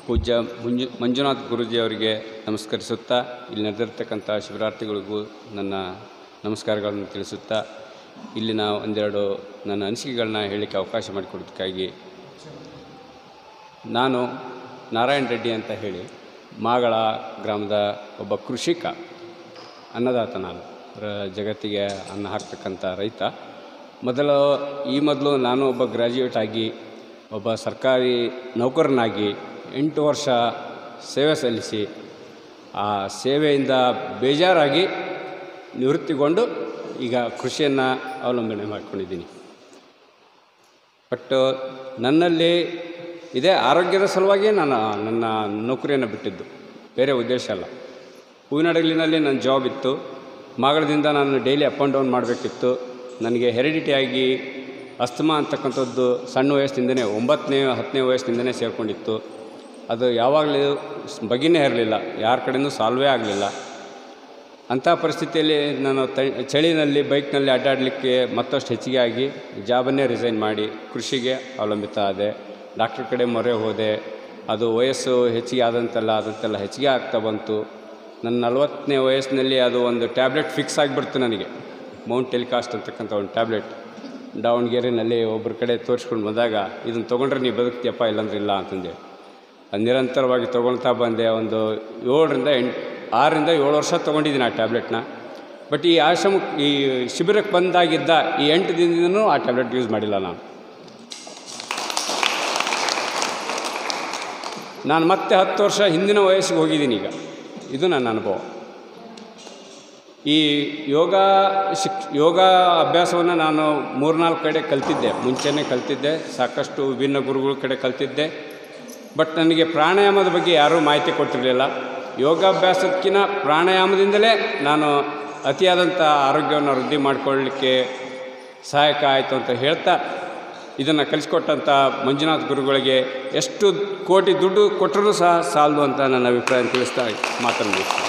ಪೂಜ್ಯ ಮಂಜು ಮಂಜುನಾಥ್ ಗುರೂಜಿ ಅವರಿಗೆ ನಮಸ್ಕರಿಸುತ್ತಾ ಇಲ್ಲಿ ನಡೆದಿರ್ತಕ್ಕಂಥ ಶಿಬಿರಾರ್ಥಿಗಳಿಗೂ ನನ್ನ ನಮಸ್ಕಾರಗಳನ್ನು ತಿಳಿಸುತ್ತಾ ಇಲ್ಲಿನ ಒಂದೆರಡು ನನ್ನ ಅನಿಸಿಕೆಗಳನ್ನ ಹೇಳಲಿಕ್ಕೆ ಅವಕಾಶ ಮಾಡಿಕೊಡೋದಕ್ಕಾಗಿ ನಾನು ನಾರಾಯಣ ರೆಡ್ಡಿ ಅಂತ ಹೇಳಿ ಮಾಗಳ ಗ್ರಾಮದ ಒಬ್ಬ ಕೃಷಿಕ ಅನ್ನದಾತ ನಾನು ರ- ಜಗತ್ತಿಗೆ ಅನ್ನ ಹಾಕ್ತಕ್ಕಂಥ ರೈತ ಮೊದಲು ಈ ಮೊದಲು ನಾನು ಒಬ್ಬ ಗ್ರ್ಯಾಜುಯೇಟ್ ಆಗಿ ಒಬ್ಬ ಸರ್ಕಾರಿ ನೌಕರನಾಗಿ ಎಂಟು ವರ್ಷ ಸೇವೆ ಸಲ್ಲಿಸಿ ಆ ಸೇವೆಯಿಂದ ಬೇಜಾರಾಗಿ ನಿವೃತ್ತಿಗೊಂಡು ಈಗ ಕೃಷಿಯನ್ನು ಅವಲಂಬನೆ ಮಾಡ್ಕೊಂಡಿದ್ದೀನಿ ಬಟ್ ನನ್ನಲ್ಲಿ ಇದೇ ಆರೋಗ್ಯದ ಸಲುವಾಗಿ ನಾನು ನನ್ನ ನೌಕರಿಯನ್ನು ಬಿಟ್ಟಿದ್ದು ಬೇರೆ ಉದ್ದೇಶ ಅಲ್ಲ ಹೂವಿನಡಗಲಿನಲ್ಲಿ ನನ್ನ ಜಾಬ್ ಇತ್ತು ಮಾಗಳದಿಂದ ನಾನು ಡೈಲಿ ಅಪ್ ಆ್ಯಂಡ್ ಡೌನ್ ಮಾಡಬೇಕಿತ್ತು ನನಗೆ ಹೆರಿಡಿಟಿಯಾಗಿ ಅಸ್ತಮಾ ಅಂತಕ್ಕಂಥದ್ದು ಸಣ್ಣ ವಯಸ್ಸಿಂದನೇ ಒಂಬತ್ತನೇ ಹತ್ತನೇ ವಯಸ್ಸಿನಿಂದನೇ ಸೇರಿಕೊಂಡಿತ್ತು ಅದು ಯಾವಾಗಲೂ ಬಗೆನೇ ಇರಲಿಲ್ಲ ಯಾರ ಕಡೆಯೂ ಸಾಲ್ವೇ ಆಗಲಿಲ್ಲ ಅಂಥ ಪರಿಸ್ಥಿತಿಯಲ್ಲಿ ನಾನು ತ ಚಳಿನಲ್ಲಿ ಬೈಕ್ನಲ್ಲಿ ಅಡ್ಡಾಡಲಿಕ್ಕೆ ಮತ್ತಷ್ಟು ಹೆಚ್ಚಿಗೆ ಆಗಿ ಜಾಬನ್ನೇ ರಿಸೈನ್ ಮಾಡಿ ಕೃಷಿಗೆ ಅವಲಂಬಿತ ಆದೆ ಡಾಕ್ಟ್ರ್ ಕಡೆ ಮೊರೆ ಹೋದೆ ಅದು ವಯಸ್ಸು ಹೆಚ್ಚಿಗೆ ಆದಂತೆಲ್ಲ ಆದಂತೆಲ್ಲ ಹೆಚ್ಚಿಗೆ ಆಗ್ತಾ ಬಂತು ನನ್ನ ನಲವತ್ತನೇ ವಯಸ್ಸಿನಲ್ಲಿ ಅದು ಒಂದು ಟ್ಯಾಬ್ಲೆಟ್ ಫಿಕ್ಸ್ ಆಗಿಬಿಡ್ತು ನನಗೆ ಮೌಂಟ್ ಟೆಲಿಕಾಸ್ಟ್ ಅಂತಕ್ಕಂಥ ಒಂದು ಟ್ಯಾಬ್ಲೆಟ್ ದಾವಣಗೆರೆಯಲ್ಲಿ ಒಬ್ಬರ ಕಡೆ ತೋರಿಸ್ಕೊಂಡು ಬಂದಾಗ ಇದನ್ನು ತೊಗೊಂಡ್ರೆ ನೀವು ಬದುಕ್ತೀಯಪ್ಪ ಇಲ್ಲಾಂದ್ರೆ ಇಲ್ಲ ಅಂತಂದೆ ಅದು ನಿರಂತರವಾಗಿ ತೊಗೊಳ್ತಾ ಬಂದೆ ಒಂದು ಏಳರಿಂದ ಎಂಟು ಆರರಿಂದ ಏಳು ವರ್ಷ ತೊಗೊಂಡಿದ್ದೀನಿ ಆ ಟ್ಯಾಬ್ಲೆಟ್ನ ಬಟ್ ಈ ಆಶ್ರಮ ಈ ಶಿಬಿರಕ್ಕೆ ಬಂದಾಗಿದ್ದ ಈ ಎಂಟು ದಿನದಿಂದನೂ ಆ ಟ್ಯಾಬ್ಲೆಟ್ ಯೂಸ್ ಮಾಡಿಲ್ಲ ನಾನು ನಾನು ಮತ್ತೆ ಹತ್ತು ವರ್ಷ ಹಿಂದಿನ ವಯಸ್ಸಿಗೆ ಹೋಗಿದ್ದೀನಿ ಈಗ ಇದು ನನ್ನ ಅನುಭವ ಈ ಯೋಗ ಶಿಕ್ ಯೋಗ ಅಭ್ಯಾಸವನ್ನು ನಾನು ಮೂರ್ನಾಲ್ಕು ಕಡೆ ಕಲ್ತಿದ್ದೆ ಮುಂಚೆನೇ ಕಲ್ತಿದ್ದೆ ಸಾಕಷ್ಟು ವಿಭಿನ್ನ ಗುರುಗಳ ಕಡೆ ಕಲ್ತಿದ್ದೆ ಬಟ್ ನನಗೆ ಪ್ರಾಣಾಯಾಮದ ಬಗ್ಗೆ ಯಾರೂ ಮಾಹಿತಿ ಕೊಟ್ಟಿರಲಿಲ್ಲ ಯೋಗಾಭ್ಯಾಸಕ್ಕಿಂತ ಪ್ರಾಣಾಯಾಮದಿಂದಲೇ ನಾನು ಅತಿಯಾದಂಥ ಆರೋಗ್ಯವನ್ನು ವೃದ್ಧಿ ಮಾಡಿಕೊಳ್ಳಲಿಕ್ಕೆ ಸಹಾಯಕ ಆಯಿತು ಅಂತ ಹೇಳ್ತಾ ಇದನ್ನು ಕಲಿಸ್ಕೊಟ್ಟಂಥ ಮಂಜುನಾಥ್ ಗುರುಗಳಿಗೆ ಎಷ್ಟು ಕೋಟಿ ದುಡ್ಡು ಕೊಟ್ಟರೂ ಸಹ ಸಾಲದು ಅಂತ ನನ್ನ ಅಭಿಪ್ರಾಯ ತಿಳಿಸ್ತಾ ಮಾತನ್ನು ಮುಗಿಸ್ತೀನಿ